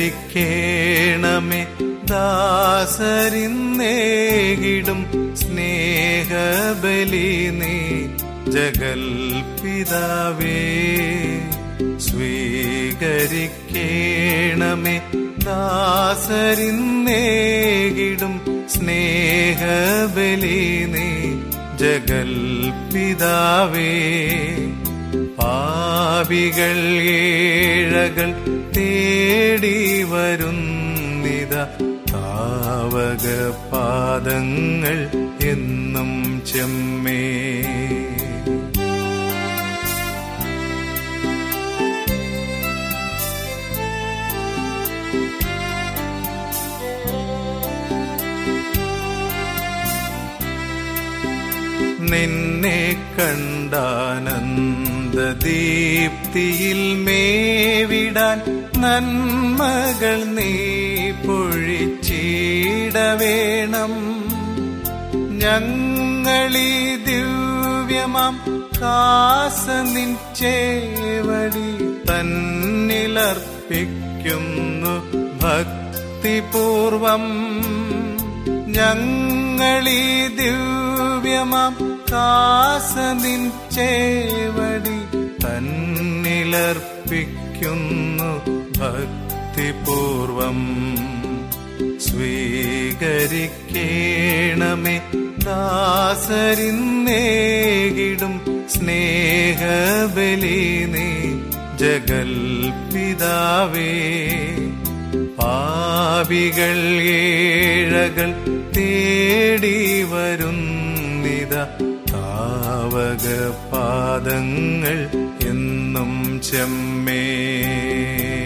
സ്വീകരിക്കേണമേ ദാസരിന്നേകിടും സ്നേഹബലി നീ ജഗൽപിതാവേ സ്വീകരിക്കേണമേ ദാസരിന്നേകിടും സ്നേഹബലി നീ ജഗൽപിതാവേ പാപികൾ ഏഴകൾ തേടി വരുന്നിത താവക പാദങ്ങൾ എന്നും ചെമ്മേ നിന്നെ കണ്ടാനന്ദദീപ്തിയിൽ മേവിടാൻ നന്മകൾ നീ പൊഴിച്ചിടവേണം ഞങ്ങളീ ദിവ്യമാം കാസ നിച്ചേവടി തന്നിലർപ്പിക്കുന്നു ഭക്തിപൂർവം ഞങ്ങളീ ദിവ്യമാം കാസ നിച്ചേവടി തന്നിലർപ്പിക്കുന്നു ഭക്തിപൂർവം സ്വീകരിക്കേണമേ ദാസരിന്നേകിടും സ്നേഹബലി നീ ജഗൽപിതാവേ പാപികൾ ഏഴകൾ തേടി വരുന്നിത താവക പാദങ്ങൾ എന്നും ചെമ്മേ